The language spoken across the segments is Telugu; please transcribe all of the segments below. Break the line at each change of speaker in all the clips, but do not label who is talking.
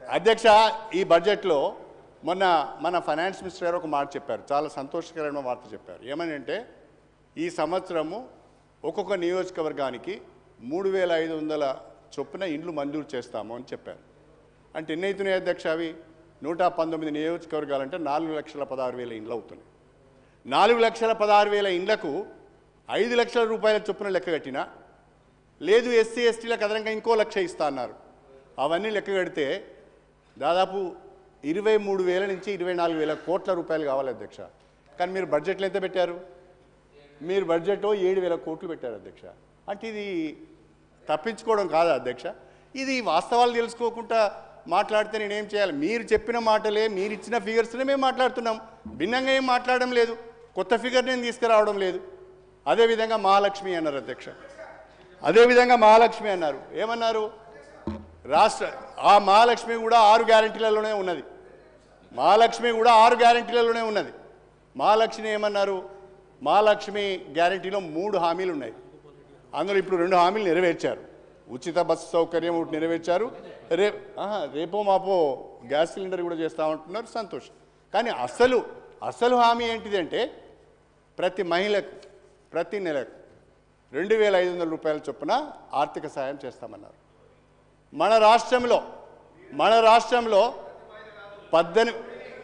అధ్యక్ష ఈ బడ్జెట్లో మొన్న మన ఫైనాన్స్ మినిస్టర్ గారు ఒక మాట చెప్పారు చాలా సంతోషకరమైన వార్త చెప్పారు ఏమని అంటే ఈ సంవత్సరము ఒక్కొక్క నియోజకవర్గానికి మూడు వేల ఐదు వందల చొప్పున ఇండ్లు మంజూరు చేస్తాము అని చెప్పారు అంటే ఎన్ని అవుతున్నాయి అధ్యక్ష అవి నూట పంతొమ్మిది నియోజకవర్గాలంటే నాలుగు లక్షల పదహారు వేల ఇండ్లు అవుతున్నాయి నాలుగు లక్షల పదహారు వేల ఇండ్లకు ఐదు లక్షల రూపాయల చొప్పున లెక్క కట్టినా లేదు ఎస్సీ ఎస్టీలకు అదనంగా ఇంకో లక్ష ఇస్తా అన్నారు అవన్నీ లెక్క కడితే దాదాపు ఇరవై మూడు వేల నుంచి ఇరవై నాలుగు వేల కోట్ల రూపాయలు కావాలి అధ్యక్ష కానీ మీరు బడ్జెట్లో ఎంత పెట్టారు మీరు బడ్జెట్లో ఏడు వేల కోట్లు పెట్టారు అధ్యక్ష అంటే ఇది తప్పించుకోవడం కాదా అధ్యక్ష ఇది వాస్తవాలు తెలుసుకోకుండా మాట్లాడితే నేనేం చేయాలి మీరు చెప్పిన మాటలే మీరు ఇచ్చిన ఫిగర్స్నే మేము మాట్లాడుతున్నాం భిన్నంగా ఏం మాట్లాడడం లేదు కొత్త ఫిగర్ నేను తీసుకురావడం లేదు అదేవిధంగా మహాలక్ష్మి అన్నారు అధ్యక్ష అదేవిధంగా మహాలక్ష్మి అన్నారు ఏమన్నారు రాష్ట్ర ఆ మహాలక్ష్మి కూడా ఆరు గ్యారంటీలలోనే ఉన్నది మహాలక్ష్మి కూడా ఆరు గ్యారంటీలలోనే ఉన్నది మహాలక్ష్మి ఏమన్నారు మహాలక్ష్మి గ్యారంటీలో మూడు హామీలు ఉన్నాయి అందులో ఇప్పుడు రెండు హామీలు నెరవేర్చారు ఉచిత బస్సు సౌకర్యం ఒకటి నెరవేర్చారు రే ఆహా, రేపో మాపో గ్యాస్ సిలిండర్ కూడా చేస్తామంటున్నారు సంతోషం కానీ అసలు అసలు హామీ ఏంటిది అంటే ప్రతి మహిళకు ప్రతి నెలకు రెండు వేల ఐదు వందల రూపాయల చొప్పున ఆర్థిక సాయం చేస్తామన్నారు మన రాష్ట్రంలో మన రాష్ట్రంలో పద్దెనిమిది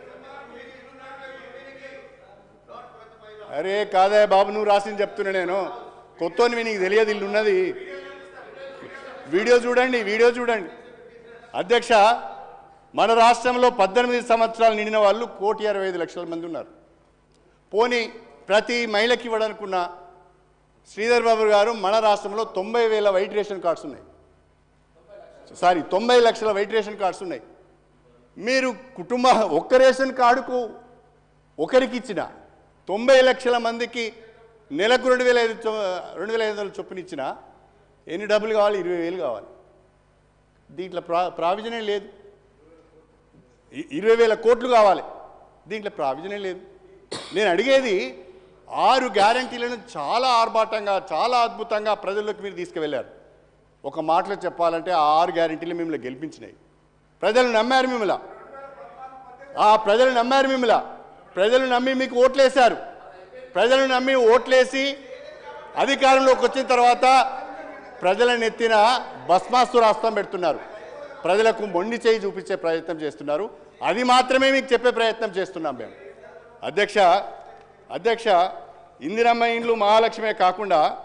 అరే కాదే బాబు నువ్వు రాసింది చెప్తున్నా నేను కొత్తని నీకు తెలియదు ఇల్లు ఉన్నది వీడియో చూడండి వీడియో చూడండి అధ్యక్ష మన రాష్ట్రంలో పద్దెనిమిది సంవత్సరాలు నిండిన వాళ్ళు కోటి అరవై ఐదు లక్షల మంది ఉన్నారు పోనీ ప్రతి మహిళకి ఇవ్వడానుకున్న శ్రీధర్ బాబు గారు మన రాష్ట్రంలో తొంభై వేల వైట్ రేషన్ కార్డ్స్ ఉన్నాయి సారీ తొంభై లక్షల వైట్ రేషన్ కార్డ్స్ ఉన్నాయి మీరు కుటుంబ ఒక్క రేషన్ కార్డుకు ఒకరికి ఇచ్చిన తొంభై లక్షల మందికి నెలకు రెండు వేల ఐదు చొ- రెండు వేల ఐదు వందల చొప్పున ఇచ్చిన ఎన్ని డబ్బులు కావాలి ఇరవై వేలు కావాలి దీంట్లో ప్రా ప్రావిజనే లేదు ఇ- ఇరవై వేల కోట్లు కావాలి దీంట్లో ప్రావిజనే లేదు నేను అడిగేది ఆరు గ్యారంటీలను చాలా ఆర్భాటంగా చాలా అద్భుతంగా ప్రజల్లోకి మీరు తీసుకువెళ్ళారు ఒక మాటలో చెప్పాలంటే ఆ ఆరు గ్యారంటీలు మిమ్మల్ని గెలిపించినాయి ప్రజలు నమ్మారు మిమ్మల్ని ఆ ప్రజలు నమ్మారు మిమ్మల్ని ప్రజలు నమ్మి మీకు ఓట్లేశారు ప్రజలు నమ్మి ఓట్లేసి అధికారంలోకి వచ్చిన తర్వాత ప్రజల నెత్తిన భస్మాసురాస్త్రం పెడుతున్నారు ప్రజలకు మొండి చేయి చూపించే ప్రయత్నం చేస్తున్నారు అది మాత్రమే మీకు చెప్పే ప్రయత్నం చేస్తున్నాం మేము అధ్యక్ష అధ్యక్ష ఇందిరమ్మ ఇండ్లు మహాలక్ష్మే కాకుండా